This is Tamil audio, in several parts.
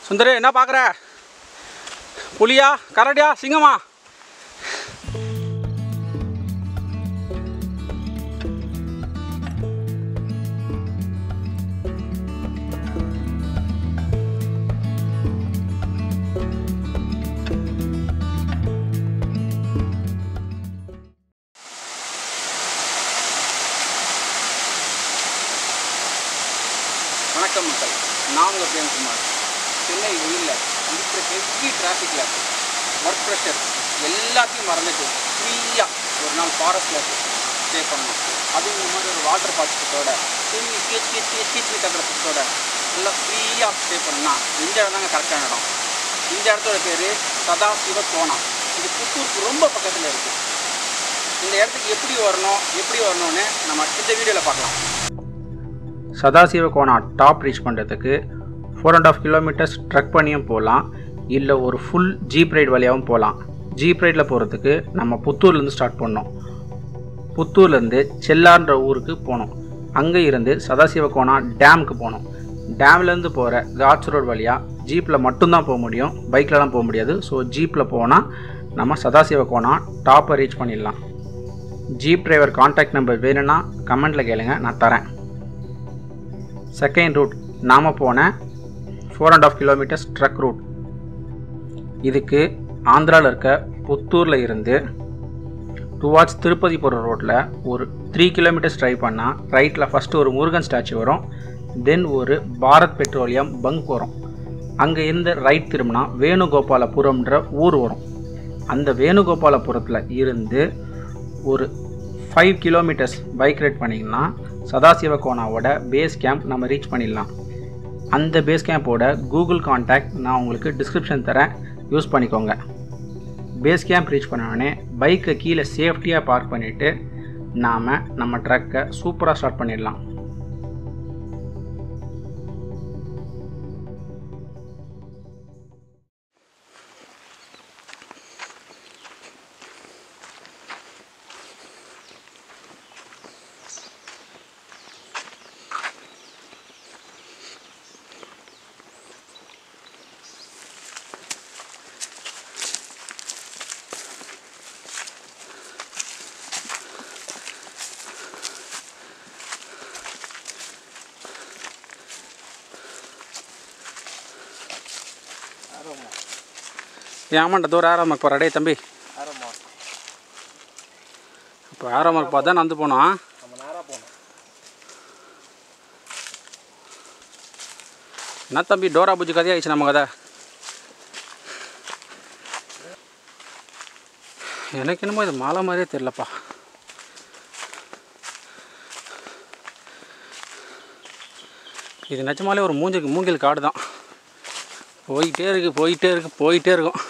சுந்தரு என்ன பார்க்குற புலியா கரடியா சிங்கமா வணக்கம் மக்கள் நான் உங்கள் பிரேம்குமார் சென்னை வெயிலில் இருக்கிற ஹெவி டிராஃபிக்கில் ஒர்க் ப்ரெஷர் எல்லாத்தையும் மறந்துட்டு ஃப்ரீயாக ஒரு நாள் ஃபாரஸ்ட்டில் ஸ்டே பண்ணணும் அதுவும் இந்த மாதிரி ஒரு வாட்டர் பாய்ச்சத்தோட தூங்கி கீச் கீச் கீச் கீச்சு கட்டுறதோட நல்லா ஃப்ரீயாக ஸ்டே பண்ணால் இந்த இடம் தாங்க கரெக்டான இடம் இந்த இடத்தோட பேர் சதாசிவ கோணம் இது புத்தூருக்கு ரொம்ப பக்கத்தில் இருக்குது இந்த இடத்துக்கு எப்படி வரணும் எப்படி வரணும்னு நம்ம இந்த வீடியோவில் பார்க்கலாம் சதாசிவ கோணா டாப் ரீச் பண்ணுறதுக்கு four and half kilometres trek பண்ணியும் போகலாம் இல்லை ஒரு ஃபுல் ஜீப் ரைட் வழியாகவும் போகலாம் ஜீப் ரைடில் போகிறதுக்கு நம்ம புத்தூர்லேருந்து ஸ்டார்ட் பண்ணோம் புத்தூர்லேருந்து செல்லான்ற ஊருக்கு போனோம் அங்கே இருந்து சதாசிவ கோணா டேமுக்கு போனோம் டேம்லேருந்து போகிற காட்ஸ் ரோடு வழியாக ஜீப்பில் மட்டும்தான் போக முடியும் பைக்லலாம் போக முடியாது ஸோ ஜீப்பில் போனால் நம்ம சதாசிவ கோணா டாப்பை ரீச் பண்ணிடலாம் ஜீப் டிரைவர் காண்டாக்ட் நம்பர் வேணும்னா கமெண்ட்டில் கேளுங்க நான் தரேன் செகண்ட் ரூட் நாம் போன four and half kilometres trek route இதுக்கு ஆந்திராவில் இருக்க புத்தூரில் இருந்து டுவார்ட்ஸ் திருப்பதி போகிற ரோட்டில் ஒரு த்ரீ கிலோமீட்டர்ஸ் ட்ரைவ் பண்ணால் ரைட்டில் ஃபஸ்ட்டு ஒரு முருகன் ஸ்டாச்சு வரும் தென் ஒரு பாரத் பெட்ரோலியம் பங்க் வரும் அங்கே இருந்து ரைட் திரும்பினா வேணுகோபாலபுரம்ன்ற ஊர் வரும் அந்த வேணுகோபாலபுரத்தில் இருந்து ஒரு ஃபைவ் கிலோமீட்டர்ஸ் பைக் ரைட் பண்ணிங்கன்னா சதாசிவ கோணாவோட பேஸ் கேம்ப் நம்ம ரீச் பண்ணிடலாம் அந்த பேஸ் கேம்போட கூகுள் காண்டாக்ட் நான் உங்களுக்கு டிஸ்கிரிப்ஷன் தரேன் யூஸ் பண்ணிக்கோங்க பேஸ் கேம்ப் ரீச் பண்ணோடனே பைக்கை கீழே சேஃப்டியாக பார்க் பண்ணிவிட்டு நாம் நம்ம ட்ரக்கை சூப்பராக ஸ்டார்ட் பண்ணிடலாம் ஏமாண்ட தூரம் ஆரோ மார்க் போகிறா டே தம்பி இப்போ ஆரோ மார்க் பார்த்தா நடந்து போனோம் நம்ம நேராக போகணும் என்ன தம்பி டோரா புஜ்ஜி கதையாகிடுச்சு நம்ம கதை எனக்கு என்னமோ இது மாலை மாதிரியே தெரிலப்பா இது நிஜமாலே ஒரு மூஞ்சிக்கு மூங்கில் காடு தான் போயிட்டே இருக்கு போயிட்டே இருக்கு போயிட்டே இருக்கும்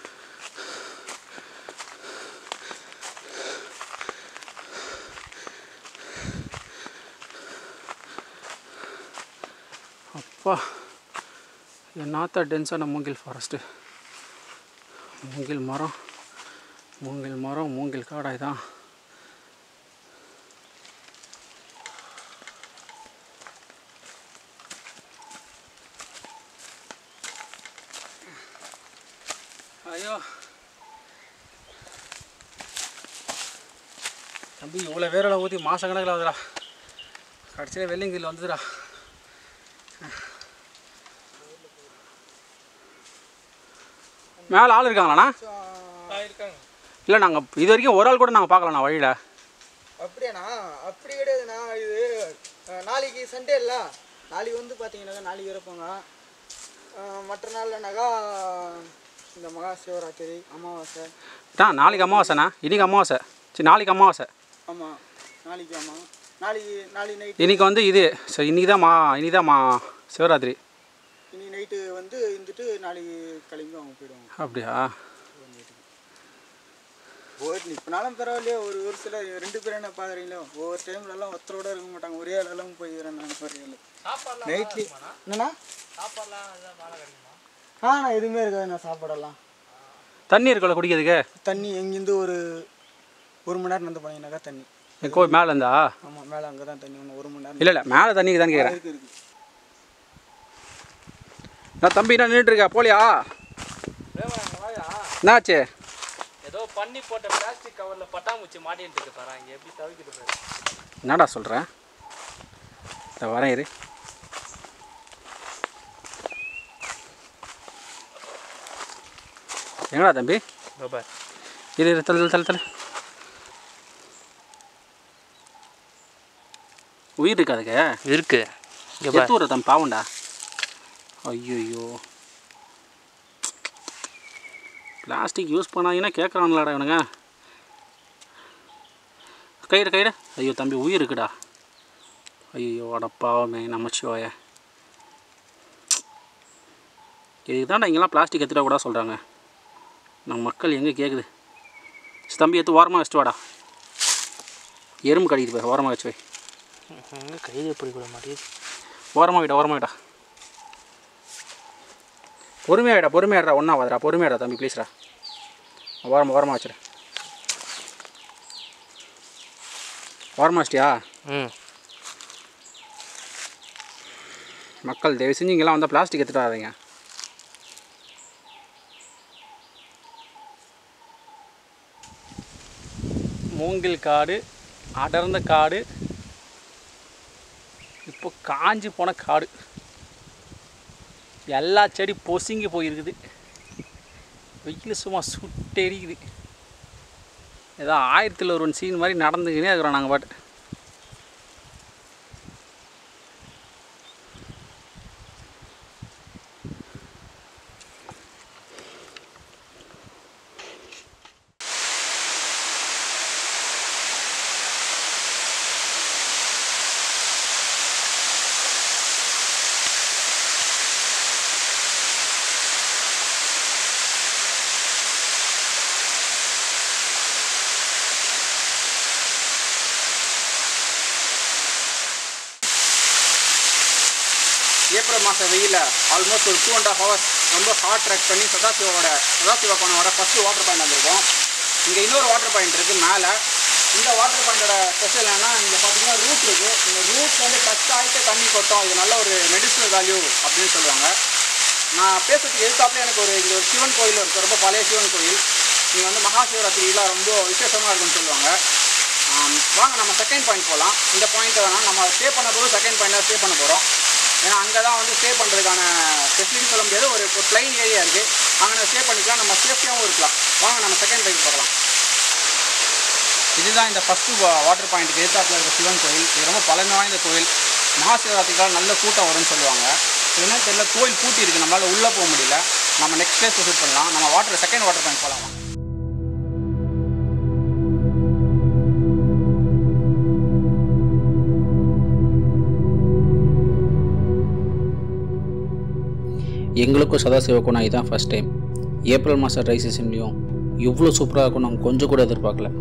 அப்பா என்னத்த டென்ஸான மூங்கில் ஃபாரஸ்ட்டு மூங்கில் மரம் மூங்கில் மரம் மூங்கில் காடாய் தான் ஐயோ தம்பி இவ்வளோ வேரெல்லாம் ஊற்றி மாதம் கணக்கில் ஆகுதுடா கடைசியில் வெள்ளிங்கில் வந்துதுடா மேலே ஆள் இருக்காங்களாண்ணா இருக்காங்க இல்லை நாங்கள் இது வரைக்கும் ஒரு ஆள் கூட நாங்கள் பார்க்கலண்ணா வழியில் அப்படியாண்ணா அப்படி கிடையாதுண்ணா இது அஹ், நாளைக்கு சண்டே இல்ல நாளைக்கு வந்து பார்த்தீங்கன்னாக்கா நாளைக்கு இருப்பாங்க அஹ், மற்ற நாள்லனாக்கா இந்த மகா சிவராத்திரி அமாவாசை தான் நாளைக்கு அமாவாசைண்ணா இன்னைக்கு அமாவாசை சரி நாளைக்கு அமாவாசை ஆமாம் நாளைக்கு ஆமாம் நாளைக்கு நாளைக்கு நைட் இன்னைக்கு வந்து இது சரி இன்னைக்கு தான் மா இன்னைக்கு தான் மா சிவராத்திரி இன்னைக்கு நைட்டு வந்து இருந்துட்டு நாளைக்கு கிளம்பி அவங்க போயிடுவாங்க அப்படியா போயிட்டு இப்போனாலும் பரவாயில்லையோ ஒரு ஒரு சில ரெண்டு பேரும் என்ன பார்க்குறீங்களோ ஒவ்வொரு டைம்லலாம் ஒருத்தரோட இருக்க மாட்டாங்க ஒரே ஆளெல்லாம் போயிடுறேன் நான் பாருங்கள் நைட்லி என்னண்ணா ஆ நான் எதுவுமே இருக்காது நான் சாப்பாடெல்லாம் தண்ணி இருக்குல்ல குடிக்கிறதுக்கு தண்ணி எங்கேருந்து ஒரு ஒரு மணி நேரம் வந்து போனீங்கன்னாக்கா தண்ணி என் கோவில் மேலே இருந்தா ஆமாம் மேலே அங்கே தான் தண்ணி ஒன்று ஒரு மணி நேரம் இல்லை இல்லை மேலே தண்ணிக்கு தான் கேட்குறேன் இருக்கு இருக்கு நான் தம்பி என்ன நின்றுட்டு இருக்கா போலியா என்னாச்சு ஏதோ பண்ணி போட்ட பிளாஸ்டிக் கவர்ல பட்டாம்பூச்சி மாட்டிட்டு இருக்கு பாரு இங்க எப்படி தவிக்கிட்டு பாரு என்னடா சொல்கிறேன் இந்த வரேன் இரு எங்கடா தம்பி பாபா இரு இரு தள்ளு தள்ளு தள்ளு உயிர் இருக்கா அதுக்கு இருக்கு இங்க பாரு எத்து விட்ற தம்பி பாவண்டா ஐயோ பிளாஸ்டிக் யூஸ் பண்ணாங்கன்னா கேட்குறாங்களாடா இவனுங்க கையிட கையிட ஐயோ தம்பி உயிர் இருக்குடா ஐயோ அடப்பாவமே நமச்சிவாய இதுக்கு தான்டா இங்கெல்லாம் பிளாஸ்டிக் எடுத்துகிட்ட கூட சொல்கிறாங்க நம்ம மக்கள் எங்கே கேட்குது சரி, தம்பி எடுத்து ஓரமாக வச்சுட்டு வாடா எறும்பு கடிக்குது போய் ஓரமாக வச்சு வை ம், கையில எப்படி கூட மாட்டேங்குது ஓரமாக விடா ஓரமாக விடா பொறுமையாகிடா பொறுமையாடா ஒன்றா வாதடா பொறுமையாடா தம்பி ப்ளீஸ்டா ஓரமாக ஓரமாக வச்சுரு ஓரமாக வச்சிட்டியா ம் மக்கள் தயவு செஞ்சு இங்கெல்லாம் வந்தால் பிளாஸ்டிக் எடுத்துகிட்டு வராதீங்க மூங்கில் காடு அடர்ந்த காடு இப்போ காஞ்சி போன காடு எல்லா செடி பொசுங்கி போயிருக்குது வெயில் சும்மா சுட்டெரிக்குது ஏதோ ஆயிரத்தில் ஒருவன் சீன் மாதிரி நடந்துக்கினே இருக்கிறோம் நாங்கள் பாட்டு ஏப்ரல் மாதம் வெயிலில் ஆல்மோஸ்ட் ஒரு டூ அண்ட் ஹாஃப் ஹவர்ஸ் ரொம்ப ஹார்ட் ட்ராக் பண்ணி சதாசிவாவோட சதாசிவா கோணவோட ஃபஸ்ட்டு வாட்டர் பாயிண்ட் வந்திருக்கோம் இங்கே இன்னொரு வாட்டர் பாயிண்ட் இருக்குது மேலே இந்த வாட்டர் பாயிண்டோட ஸ்பெஷல் என்னன்னா இங்கே பார்த்தீங்கன்னா ரூட் இருக்குது இந்த ரூட் வந்து டச் ஆகிட்டு தண்ணி கொட்டும் இது நல்ல ஒரு மெடிசினல் வேல்யூ அப்படின்னு சொல்லுவாங்க நான் பேசுறதுக்கு எதிர்த்தாப்புல எனக்கு ஒரு இங்கே ஒரு சிவன் கோயில் இருக்குது ரொம்ப பழைய சிவன் கோயில் இங்கே வந்து மகா சிவராத்திரிலாம் ரொம்ப விசேஷமாக இருக்குன்னு சொல்லுவாங்க ஆம், வாங்க நம்ம செகண்ட் பாயிண்ட் போகலாம் இந்த பாயிண்ட்டை வேணால் நம்ம ஸ்டே பண்ண போது செகண்ட் பாயிண்ட்டாக ஸ்டே பண்ண போகிறோம் ஏன்னா அங்கே தான் வந்து ஸ்டே பண்ணுறதுக்கான ஃபெசிலிட்டி சொல்ல முடியாது ஒரு ஒரு பிளைன் ஏரியா இருக்குது அங்கே நம்ம ஸ்டே பண்ணிக்கலாம் நம்ம சேஃப்டியாகவும் இருக்கலாம் வாங்க நம்ம செகண்ட் பாயிண்ட் பார்க்கலாம் இதுதான் இந்த ஃபஸ்ட்டு வாட்டர் பாயிண்ட்டுக்கு எதிர்த்தாப்பில் இருக்க சிவன் கோயில் இது ரொம்ப பழமை வாய்ந்த கோயில் மகா சிவராத்திரிக்காக நல்ல கூட்டம் வரும்னு சொல்லுவாங்க என்ன தெரியல கோயில் பூட்டி இருக்குது நம்மளால் உள்ளே போக முடியல நம்ம நெக்ஸ்ட் பிளேஸ் விசிட் பண்ணலாம் நம்ம வாட்டர் செகண்ட் வாட்டர் பாயிண்ட் போகலாம் வாங்க. எங்களுக்கும் சதாசிவ கோணம் இதுதான் ஃபஸ்ட் டைம் ஏப்ரல் மாதம் ட்ரை சீசன்லேயும் இவ்வளோ சூப்பராக இருக்கும் நாங்கள் கொஞ்சம் கூட எதிர்பார்க்கல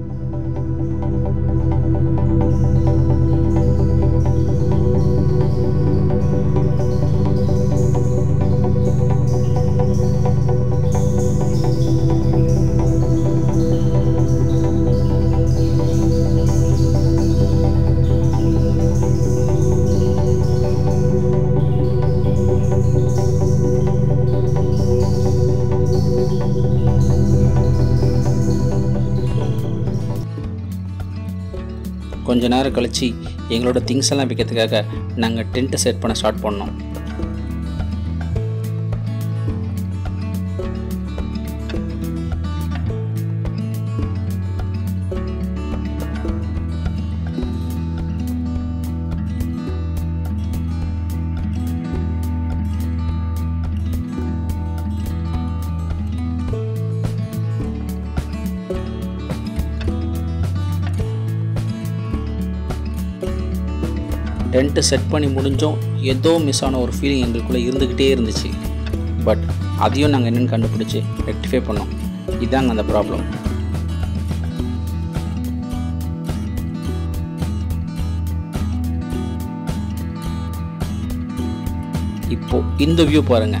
கொஞ்ச நேரம் கழித்து எங்களோட திங்ஸ் எல்லாம் விற்கிறதுக்காக நாங்கள் டென்ட்டை செட் பண்ண ஸ்டார்ட் பண்ணோம் டென்ட்டு செட் பண்ணி முடிஞ்சோம் ஏதோ மிஸ் ஆன ஒரு ஃபீலிங் எங்களுக்குள்ளே இருந்துக்கிட்டே இருந்துச்சு பட் அதையும் நாங்கள் என்னென்னு கண்டுபிடிச்சி ரெக்டிஃபை பண்ணோம் இதாங்க அந்த ப்ராப்ளம் இப்போ இந்த வியூ பாருங்க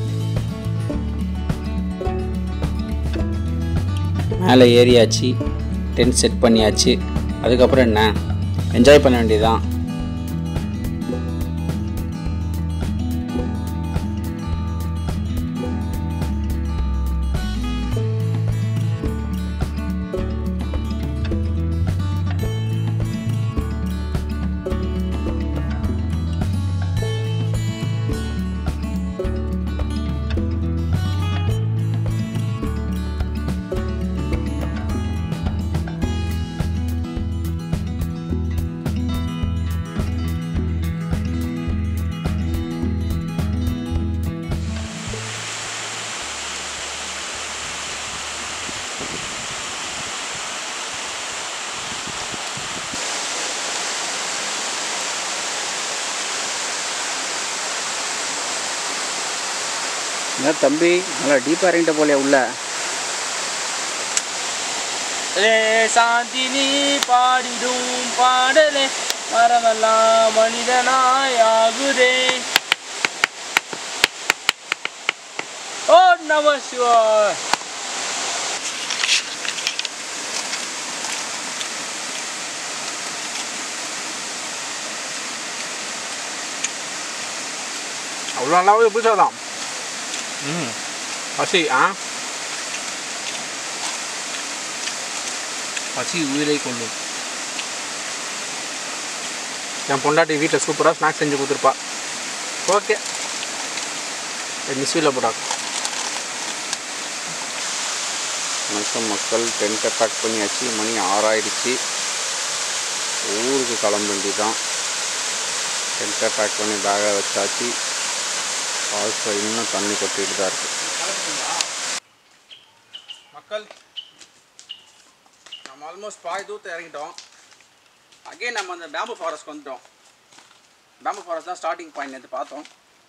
மேலே ஏறியாச்சு டென்ட் செட் பண்ணியாச்சு அதுக்கப்புறம் என்ன என்ஜாய் பண்ண வேண்டியதுதான் என்ன தம்பி நல்லா டீப்பாக இறங்கிட்ட போலே உள்ள ஏ சாந்தினி பாடிடும் பாடலே மரமெல்லாம் மனிதனாய் ஆகுதே ஓ நம சிவாய் அவ்வளோ நல்லாவே புதுசாதான் ம் பசி ஆ பசி உயிரை கொள்ளும் என் பொண்டாட்டி வீட்டில் சூப்பராக ஸ்நாக்ஸ் செஞ்சு கொடுத்துருப்பா ஓகே மிஸ்ஸில் போடா வணக்கம் மக்கள் டென்ட்டை பேக் பண்ணியாச்சு மணி ஆறாயிடுச்சு ஊருக்கு கிளம்ப வேண்டியதான் டென்ட்டை பேக் பண்ணி பேகை வச்சாச்சு ஃபால்ஸில் இன்னும் தண்ணி கொட்டிட்டு தான் இருக்குது மக்கள் நம்ம ஆல்மோஸ்ட் பாய் தூரத்தை இறங்கிட்டோம் அகைன் நம்ம அந்த பேம்பு ஃபாரஸ்ட் வந்துட்டோம் பேம்பு ஃபாரஸ்ட் தான் ஸ்டார்டிங் பாயிண்ட் நேற்று பார்த்தோம்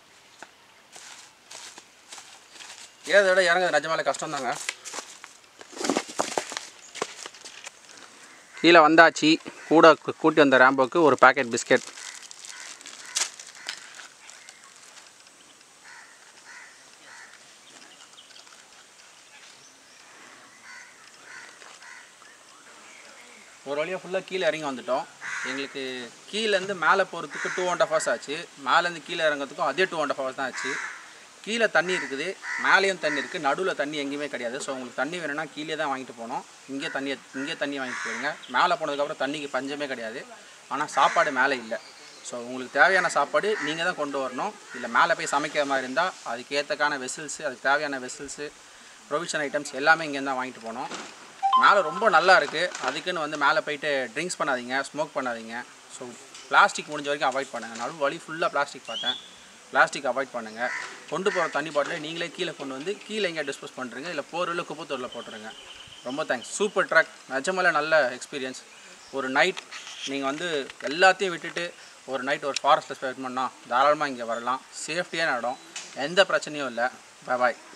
ஏதை விட இறங்குறது நிஜமாலே கஷ்டம் தாங்க கீழே வந்தாச்சு கூட கு- கூட்டி வந்த ரேம்போக்கு ஒரு பாக்கெட் பிஸ்கெட் ஒரு வழியாக ஃபுல்லாக கீழே இறங்கி வந்துட்டோம் எங்களுக்கு கீழேருந்து மேலே போகிறதுக்கு டூ அண்ட் ஹவர்ஸ் ஆச்சு மேலேருந்து கீழே இறங்கிறதுக்கும் அதே டூ அண்ட் ஹவர்ஸ் தான் ஆச்சு கீழே தண்ணி இருக்குது மேலேயும் தண்ணி இருக்குது நடுவில் தண்ணி எங்கேயுமே கிடையாது ஸோ உங்களுக்கு தண்ணி வேணும்னா கீழே தான் வாங்கிட்டு போகணும் இங்கே தண்ணியை இங்கே தண்ணி வாங்கிட்டு போயிருங்க மேலே போனதுக்கப்புறம் தண்ணிக்கு பஞ்சமே கிடையாது ஆனால் சாப்பாடு மேலே இல்லை ஸோ உங்களுக்கு தேவையான சாப்பாடு நீங்கள் தான் கொண்டு வரணும் இல்லை மேலே போய் சமைக்கிற மாதிரி இருந்தால் அதுக்கு ஏற்றக்கான வெசில்ஸு அதுக்கு தேவையான வெசில்ஸு ப்ரொவிஷன் ஐட்டம்ஸ் எல்லாமே இங்கேருந்து தான் வாங்கிட்டு போகணும் மேலே ரொம்ப நல்லா இருக்குது அதுக்குன்னு வந்து மேலே போயிட்டு ட்ரிங்க்ஸ் பண்ணாதீங்க ஸ்மோக் பண்ணாதீங்க ஸோ பிளாஸ்டிக் முடிஞ்ச வரைக்கும் அவாய்ட் பண்ணுங்கள் நடு வழி ஃபுல்லாக பிளாஸ்டிக் பார்த்தேன் பிளாஸ்டிக் அவாய்ட் பண்ணுங்கள் கொண்டு போகிற தண்ணி பாட்டிலை நீங்களே கீழே கொண்டு வந்து கீழே எங்கே டிஸ்போஸ் பண்ணுறீங்க இல்லை போரில் குப்பத்தூரில் போட்டுருங்க ரொம்ப தேங்க்ஸ் சூப்பர் ட்ராக் நிஜமாலே நல்ல எக்ஸ்பீரியன்ஸ் ஒரு நைட் நீங்கள் வந்து எல்லாத்தையும் விட்டுட்டு ஒரு நைட் ஒரு ஃபாரஸ்ட்டில் ஸ்பெண்ட் பண்ணால் தாராளமாக இங்கே வரலாம் சேஃப்டியான இடம் எந்த பிரச்சனையும் இல்லை பாய் பாய்